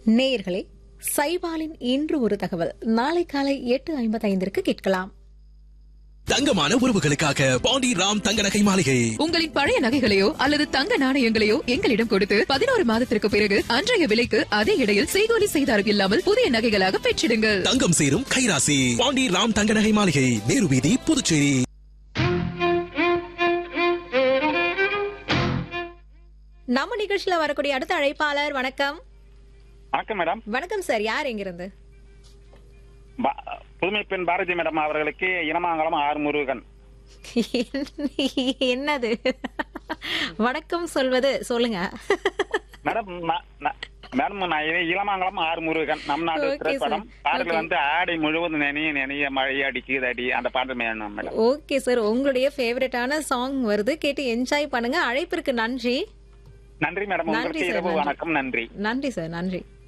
நேயர்களே சைபாலின் இன்று ஒரு தகவல் நாளை காலை எட்டு ஐம்பத்தைந்திற்கு கேட்கலாம் தங்கமான உறவுகளுக்காக பாண்டி ராம் தங்க நகை மாளிகை உங்களின் பழைய நகைகளையோ அல்லது தங்க நாணயங்களையோ எங்களிடம் கொடுத்து பதினோரு மாதத்திற்கு பிறகு அன்றைய விலைக்கு அதே இடையில் செய்கூலி செய்தாரம் இல்லாமல் புதிய நகைகளாக பெற்றிடுங்கள் தங்கம் சேரும் கைராசி பாண்டி ராம் தங்க நகை மாளிகை நேரு வீதி புதுச்சேரி நம்ம நிகழ்ச்சியில வரக்கூடிய அடுத்த அழைப்பாளர் வணக்கம் வணக்கம் மேடம் வணக்கம் சார் யார் எங்கிருந்து பா- புதுமை பெண் பாரதி மேடம் அவர்களுக்கு இனமாங்கலம் ஆர் முருகன் என்னது வணக்கம் சொல்வது சொல்லுங்க மேடம் நான்- நான்- மேடம் நான் இ- இளமாங்கலம் ஆர் முருகன் நம் நாடு Okay, திரைப்படம் sir. பாடல் Okay. வந்து ஆடை முழுவதும் நினைய நினைய மழை அடிக்குது அடி அந்த பாடல் வேணும் மேடம் ஓகே சார் உங்களுடைய ஃபேவரட்டான சாங் வருது கேட்டு என்ஜாய் பண்ணுங்க அழைப்பிற்கு நன்றி நன்றி மேடம் நன்றி உங்களுக்கு சார் இரவு நன்றி. வணக்கம் நன்றி நன்றி சார் நன்றி